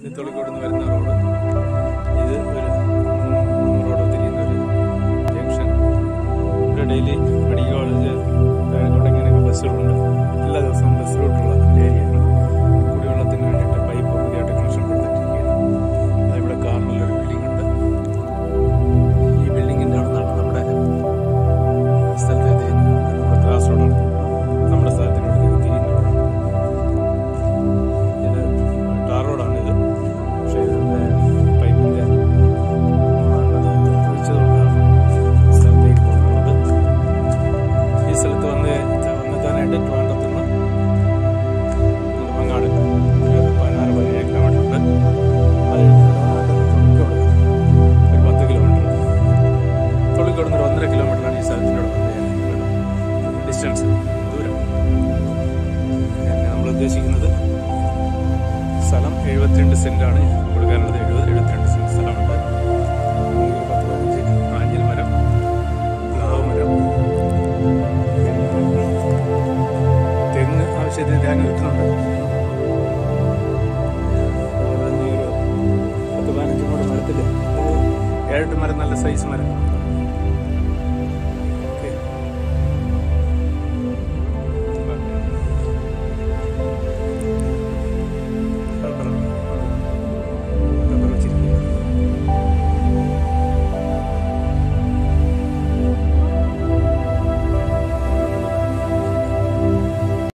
ഇത് തൊളിക്കോട് നിന്ന് വരുന്ന റോഡ് ഇത് ഒരു റോഡ് തിരിയുന്ന ഒരു ജംഗ്ഷൻ ഇവിടെ ഡെയിലി മെഡിക്കൽ കോളേജ് കോഴിക്കോട് ഇങ്ങനെയൊക്കെ ബസ്സുകളുണ്ട് എല്ലാ ദിവസവും ബസ് റൂട്ടുള്ള ഏരിയയാണ് കുടിവെള്ളത്തിന് വേണ്ടിയിട്ട് പൈപ്പ് പുതിയതായിട്ട് കണക്ഷൻ കൊടുത്തിട്ടിരിക്കുകയാണ് ദാ ഇവിടെ കാറിനൊരു ബിൽഡിംഗ് ഉണ്ട് ഈ ബിൽഡിങ്ങിൻ്റെ അവിടെ നിന്നാണ് നമ്മുടെ സ്ഥലത്ത് എത്തിയത് നമ്മുടെ ക്ലാസ് റോഡാണ് നമ്മുടെ സ്ഥലത്തിനോട് തിരിയുന്ന റോഡാണ് ഇത് ടാർ റോഡാണ് ഇത് പക്ഷേ ഇതിൻ്റെ പൈപ്പിൻ്റെ മണ്ണ് ഒഴിച്ചതുകൊണ്ടാണ് സ്ഥലത്തേക്ക് പോകുന്നത് ഈ സ്ഥലത്ത് വന്ന് വന്നെത്താനായിട്ട് ട്രിവാൻഡ്രത്തുനിന്ന് നെടുമങ്ങാട് ഒരു പതിനാറ് പതിനേഴ് കിലോമീറ്റർ ഉണ്ട് അത് കഴിഞ്ഞ് തൊളിക്കോട് ഒരു പത്ത് കിലോമീറ്റർ തൊളിക്കോട് നിന്ന് ഒരു ഒന്നര കിലോമീറ്ററാണ് ഈ സ്ഥലത്തിനോട് ഡിസ്റ്റൻസ് ദൂരം പിന്നെ നമ്മൾ ഉദ്ദേശിക്കുന്നത് സ്ഥലം എഴുപത്തിരണ്ട് സെന്റാണ് കൊടുക്കാനുള്ളത് എഴുപത് എഴുപത്തിരണ്ട് സെന്റ് സ്ഥലമുണ്ട് ഒരു പത്ത് പതിനഞ്ച് ആഞ്ഞിൽ മരം പ്ലാവ് മരം പിന്നെ തെങ്ങ് ആവശ്യത്തിന് തേങ്ങ കിട്ടുന്നുണ്ട് അതുപോലെ തന്നെ ഒരു പത്ത് പതിനഞ്ച് കൂടെ മരത്തിൽ ഏഴെട്ട് മരം നല്ല സൈസ് മരം